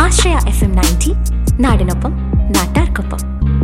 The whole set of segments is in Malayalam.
ആശ്രയ എഫ് എം നയൻറ്റി നാടിനൊപ്പം നാട്ടാർക്കൊപ്പം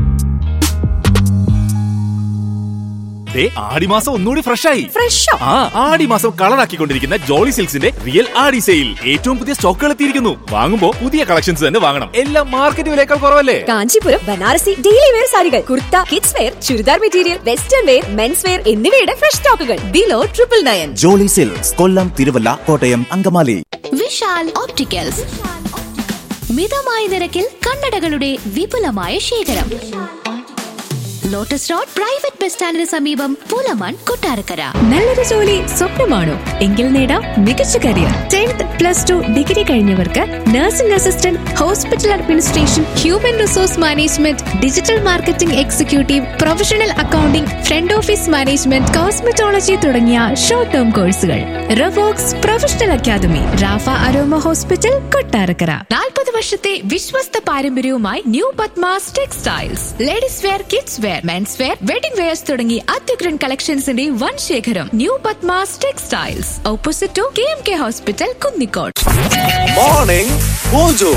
ദേ, ആടിമാസം ഒന്നുകൂടി ഫ്രഷ് ആയി ഫ്രഷോ ആ ആടിമാസം കളറാക്കിക്കൊണ്ടിരിക്കുന്ന ജോളി സിൽക്സിന്റെ റിയൽ ആടി സെയിൽ ഏറ്റവും പുതിയ സ്റ്റോക്കുകൾ എത്തിയിരിക്കുന്നു വാങ്ങുമ്പോ പുതിയ കളക്ഷൻസ് തന്നെ വാങ്ങണം എല്ലാം മാർക്കറ്റ് വിലയേക്കാൾ കുറവല്ലേ കാഞ്ചീപുരം ബനാറസി ഡെയിലി വെയർ സാരികൾ kurta kids wear churidar material western wear men's wear എന്നിവയുടെ ഫ്രഷ് സ്റ്റോക്കുകൾ below triple nine Jolly silks Kollam Thiruvalla Kottayam Angamaly Vishal opticals മിതമായ നിരക്കിൽ കണ്ണടകളുടെ വിപുലമായ ശേഖരം ലോട്ടസ് റോഡ് പ്രൈവറ്റ് ബസ് സ്റ്റാൻഡിന് സമീപം പൂലമാൻ കൊട്ടാരക്കര നല്ലൊരു ജോലി സ്വപ്നമാണോ എങ്കിൽ നേടാം മികച്ച career tenth plus two degree കഴിഞ്ഞവർക്ക് nursing assistant hospital administration human resource management digital marketing executive professional accounting front office management cosmetology തുടങ്ങിയ ഷോർട്ട് ടേം കോഴ്സുകൾ Ravox professional academy Rafa Aroma hospital Kottarakkara നാൽപ്പത് വർഷത്തെ വിശ്വസ്ത പാരമ്പര്യവുമായി new Padmas textiles ladies wear kids wear men's wear wedding wears തുടങ്ങി അത്യുഗ്രൻ കളക്ഷൻസിന്റെ വൻ ശേഖരം new Padmas textiles opposite to K M K hospital Kunnicode morning mojo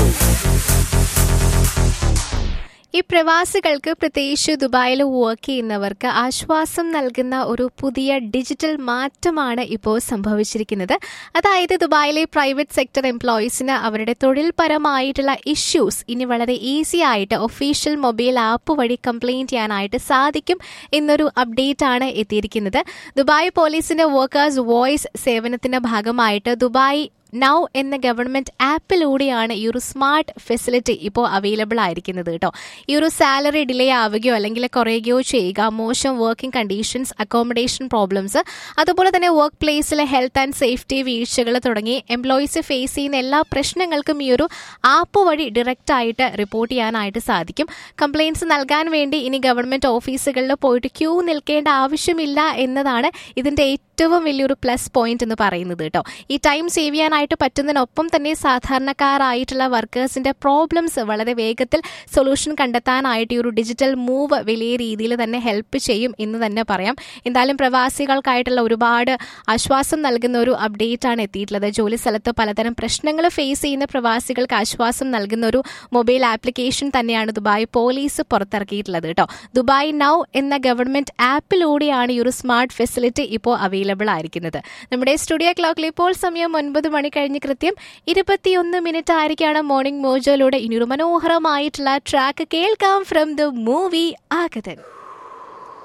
ഈ പ്രവാസികൾക്ക് പ്രത്യേകിച്ച് ദുബായിൽ വർക്ക് ചെയ്യുന്നവർക്ക് ആശ്വാസം നൽകുന്ന ഒരു പുതിയ ഡിജിറ്റൽ മാറ്റമാണ് ഇപ്പോൾ സംഭവിച്ചിരിക്കുന്നത് അതായത് ദുബായിലെ പ്രൈവറ്റ് സെക്ടർ എംപ്ലോയീസിന് അവരുടെ തൊഴിൽപരമായിട്ടുള്ള ഇഷ്യൂസ് ഇനി വളരെ ഈസി ആയിട്ട് ഒഫീഷ്യൽ മൊബൈൽ ആപ്പ് വഴി കംപ്ലയിൻറ്റ് ചെയ്യാനായിട്ട് സാധിക്കും എന്നൊരു അപ്ഡേറ്റ് ആണ് എത്തിയിരിക്കുന്നത് ദുബായ് പോലീസിന്റെ വർക്കേഴ്സ് വോയിസ് സേവനത്തിന്റെ ഭാഗമായിട്ട് ദുബായ് നൗ എന്ന ഗവൺമെന്റ് ആപ്പിലൂടെയാണ് ഈ ഒരു സ്മാർട്ട് ഫെസിലിറ്റി ഇപ്പോൾ അവൈലബിൾ ആയിരിക്കുന്നത് കേട്ടോ ഈ ഒരു സാലറി ഡിലേ ആവുകയോ അല്ലെങ്കിൽ കുറയുകയോ ചെയ്യുക മോശം വർക്കിംഗ് കണ്ടീഷൻസ് അക്കോമഡേഷൻ പ്രോബ്ലംസ് അതുപോലെ തന്നെ വർക്ക് പ്ലേസിലെ ഹെൽത്ത് ആൻഡ് സേഫ്റ്റി വീഴ്ചകൾ തുടങ്ങി എംപ്ലോയീസ് ഫേസ് ചെയ്യുന്ന എല്ലാ പ്രശ്നങ്ങൾക്കും ഈ ഒരു ആപ്പ് വഴി ഡയറക്റ്റ് ആയിട്ട് റിപ്പോർട്ട് ചെയ്യാനായിട്ട് സാധിക്കും കംപ്ലയിൻസ് നൽകാൻ വേണ്ടി ഇനി ഗവൺമെന്റ് ഓഫീസുകളിൽ പോയിട്ട് ക്യൂ നിൽക്കേണ്ട ആവശ്യമില്ല എന്നതാണ് ഇതിന്റെ ഏറ്റവും വലിയൊരു പ്ലസ് പോയിന്റ് എന്ന് പറയുന്നത് കേട്ടോ ഈ ടൈം സേവ് ചെയ്യാനായിട്ട് പറ്റുന്നതിനൊപ്പം തന്നെ സാധാരണക്കാരായിട്ടുള്ള വർക്കേഴ്സിന്റെ പ്രോബ്ലംസ് വളരെ വേഗത്തിൽ സൊല്യൂഷൻ കണ്ടെത്താനായിട്ട് ഈ ഒരു ഡിജിറ്റൽ മൂവ് വലിയ രീതിയിൽ തന്നെ ഹെൽപ്പ് ചെയ്യും എന്ന് തന്നെ പറയാം എന്തായാലും പ്രവാസികൾക്കായിട്ടുള്ള ഒരുപാട് ആശ്വാസം നൽകുന്ന ഒരു അപ്ഡേറ്റ് ആണ് എത്തിയിട്ടുള്ളത് ജോലി സ്ഥലത്ത് പലതരം പ്രശ്നങ്ങൾ ഫേസ് ചെയ്യുന്ന പ്രവാസികൾക്ക് ആശ്വാസം നൽകുന്ന ഒരു മൊബൈൽ ആപ്ലിക്കേഷൻ തന്നെയാണ് ദുബായ് പോലീസ് പുറത്തിറക്കിയിട്ടുള്ളത് കേട്ടോ ദുബായ് നൗ എന്ന ഗവൺമെന്റ് ആപ്പിലൂടെയാണ് ഈ ഒരു സ്മാർട്ട് ഫെസിലിറ്റി ഇപ്പോൾ അവൈലബിൾ ആയിരിക്കുന്നത് നമ്മുടെ സ്റ്റുഡിയോ ക്ലോക്കിൽ ഇപ്പോൾ സമയം ഒൻപത് മണി കഴിഞ്ഞ് കൃത്യം ഇരുപത്തിയൊന്ന് മിനിറ്റ് ആയിരിക്കാണ് മോർണിംഗ് മോജോയിലൂടെ ഇനിയൊരു മനോഹരമായിട്ടുള്ള ട്രാക്ക് കേൾക്കാം ഫ്രം ദ മൂവി ആഗതൻ